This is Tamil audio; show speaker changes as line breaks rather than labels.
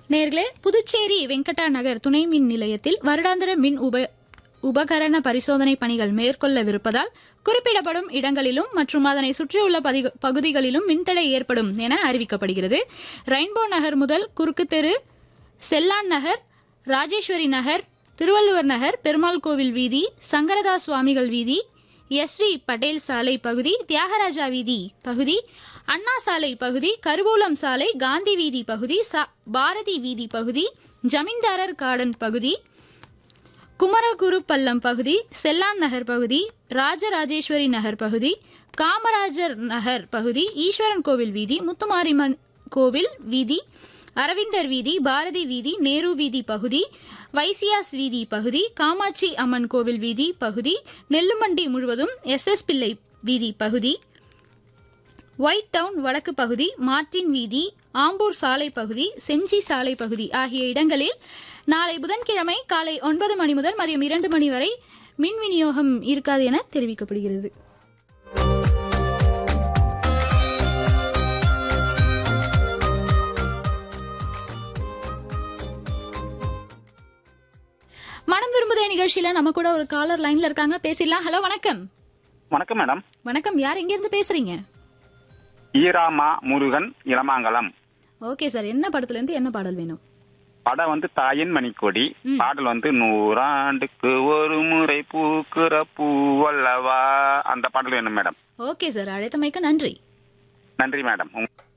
நேர்களே புதுச்சேரி வெங்கடா நகர் துணை மின் நிலையத்தில் வருடாந்திர மின் உப உபகரண பரிசோதனை பணிகள் மேற்கொள்ளவிருப்பதால் குறிப்பிடப்படும் இடங்களிலும் மற்றும் அதனை சுற்றியுள்ள பதி- பகுதிகளிலும் மின்தடை ஏற்படும் என அறிவிக்கப்படுகிறது ரெயின்போ நகர் முதல் குறுக்கு தெரு செல்லான் நகர் ராஜேஸ்வரி நகர் திருவள்ளுவர் நகர் பெருமாள் கோவில் வீதி சங்கரதாஸ் சுவாமிகள் வீதி எஸ் வி பட்டேல் சாலை பகுதி தியாகராஜா வீதி பகுதி அண்ணா சாலை பகுதி கருவூலம் சாலை காந்தி வீதி பகுதி சா- பாரதி வீதி பகுதி ஜமீன்தாரர் கார்டன் பகுதி குமரகுருப்பள்ளம் பகுதி செல்லான் நகர் பகுதி ராஜராஜேஸ்வரி நகர் பகுதி காமராஜர் நகர் பகுதி ஈஸ்வரன் கோவில் வீதி முத்துமாரிமன் கோவில் வீதி அரவிந்தர் வீதி பாரதி வீதி நேரு வீதி பகுதி வைசியாஸ் வீதி பகுதி காமாட்சி அம்மன் கோவில் வீதி பகுதி நெல்லுமண்டி முழுவதும் எஸ் எஸ் பிள்ளை வீதி பகுதி ஒயிட் டவுன் வடக்கு பகுதி மார்டின் வீதி ஆம்பூர் சாலை பகுதி செஞ்சி சாலை பகுதி ஆகிய இடங்களில் நாளை புதன்கிழமை காலை ஒன்பது மணி முதல் மதியம் இரண்டு மணி வரை மின் விநியோகம் இருக்காது என தெரிவிக்கப்படுகிறது மனம் விரும்புதே நிகழ்ச்சியில நம்ம கூட ஒரு காலர் லைன்ல இருக்காங்க பேசிடலாம் ஹலோ வணக்கம்
வணக்கம் மேடம்
வணக்கம் யார் எங்க இருந்து பேசுறீங்க
ஈராமா முருகன் இளமாங்கலம்
ஓகே சார் என்ன படத்துல இருந்து என்ன பாடல் வேணும்
படம் வந்து தாயின் மணிக்கொடி
ம்.
பாடல் வந்து நூறாண்டுக்கு ஒரு முறை பூக்குற பூவல்லவா அந்த பாடல் வேணும் மேடம்
ஓகே சார் அழைத்தமைக்கு நன்றி
நன்றி மேடம் உங்க-